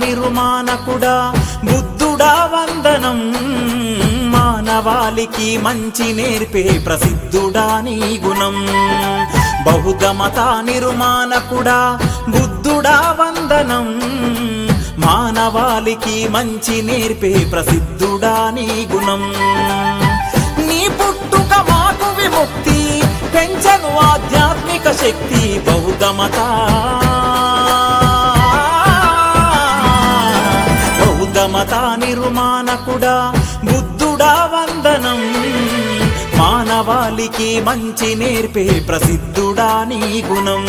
నిర్మాణకుడా బుద్ధుడా వందనం మానవాళికి మంచి నేర్పే ప్రసిద్ధుడా నీ గుణం బౌద్ధ మత నిర్మాణకుడా బుద్ధుడా వందనం మానవాళికి మంచి నేర్పే ప్రసిద్ధుడా నీ గుణం నీ పుట్టుక మాకు విముక్తి పెంచను ఆధ్యాత్మిక శక్తి బౌద్ధ మత బౌద్ధ మత నిర్మాణకుడా బుద్ధుడా వందనం మానవాళికి మంచి నేర్పే ప్రసిద్ధుడా నీ గుణం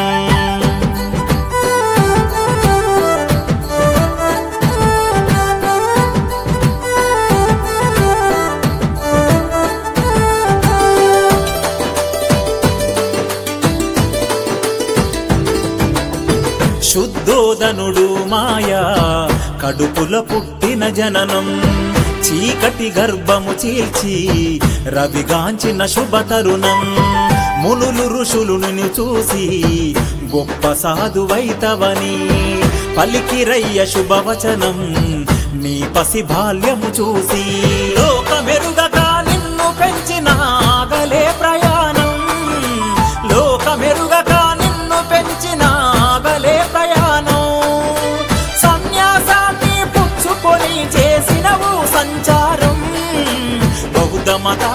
శుద్ధోదనుడు మాయా కడుపుల పుట్టిన జననం చీకటి గర్భము చీల్చి రవిగాంచిన శుభ తరుణం మునులు ఋషులును చూసి గొప్ప సాధువైతవని పలికిరయ్య శుభవచనం నీ పసి బాల్యము చూసి లోకమెరుగక నిన్ను పెంచిన ఆగలే ప్రయాణం లోకమెరుగక నిన్ను పెంచిన ఆగలే ప్రయాణం సన్యాసాన్ని పుచ్చుకొని చేసినవు సంచారం బౌద్ధ మత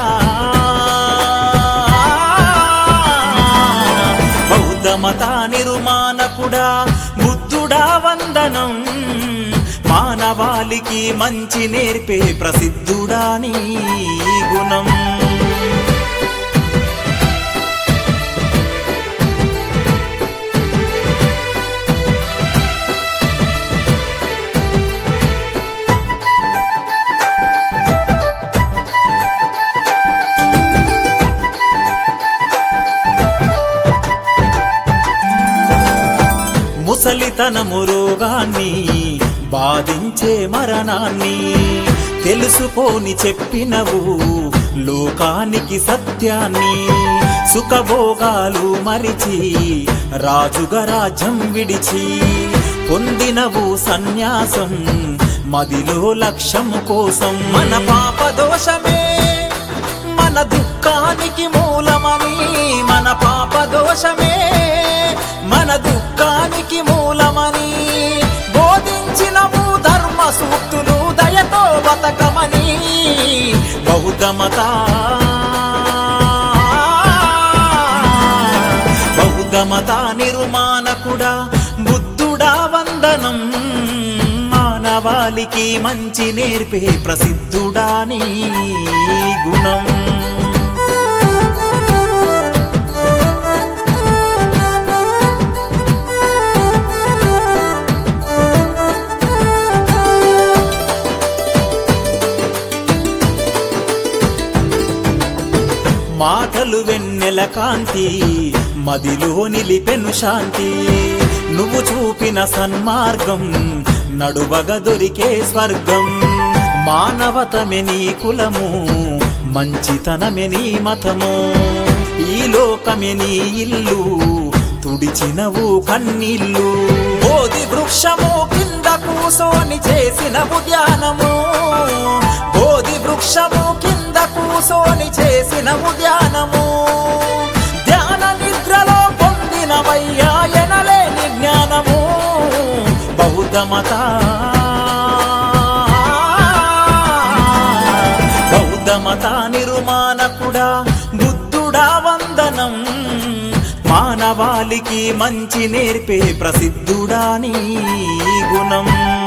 బౌద్ధ మత నిర్మాణకుడా బుద్ధుడా వందనం మానవాళికి మంచి నేర్పే ప్రసిద్ధుడా నీ గుణం ముసలితనము రోగాన్ని బాధించే మరణాన్ని తెలుసుకోని చెప్పినవు లోకానికి సత్యాన్ని సుఖభోగాలు మరిచి రాజుగా రాజ్యం విడిచి పొందినవు సన్యాసం మదిలో లక్ష్యం కోసం మన పాప దోషమే మన దుఃఖానికి మూలమని మన పాప దోషమే మన దుఃఖానికి మూలమని బోధించినవు ధర్మ సూక్తులు దయతో బతకమని బౌద్ధ మత బౌద్ధ మత నిర్మాణకుడా బుద్ధుడా వందనం మానవాళికి మంచి నేర్పే ప్రసిద్ధుడా నీ గుణం మాటలు వెన్నెల కాంతి మదిలో నిలిపెను శాంతి నువ్వు చూపిన సన్మార్గం నడువగ దొరికే స్వర్గం మానవతమే నీ కులము మంచితనమే నీ మతము ఈ లోకమే నీ ఇల్లు తుడిచినవు కన్నీళ్ళు బోధి వృక్షము కింద కూసోని చేసినవు ధ్యానము బోధి వృక్షము కింద కూసోని చేసినవు ధ్యానము ధ్యాన నిద్రలో పొందినవయ్యా ఎనలేని జ్ఞానము బౌద్ధ మత బౌద్ధ మత నిర్మాణకుడా బుద్ధుడా వందనం మానవాళికి మంచి నేర్పే ప్రసిద్ధుడా నీ గుణం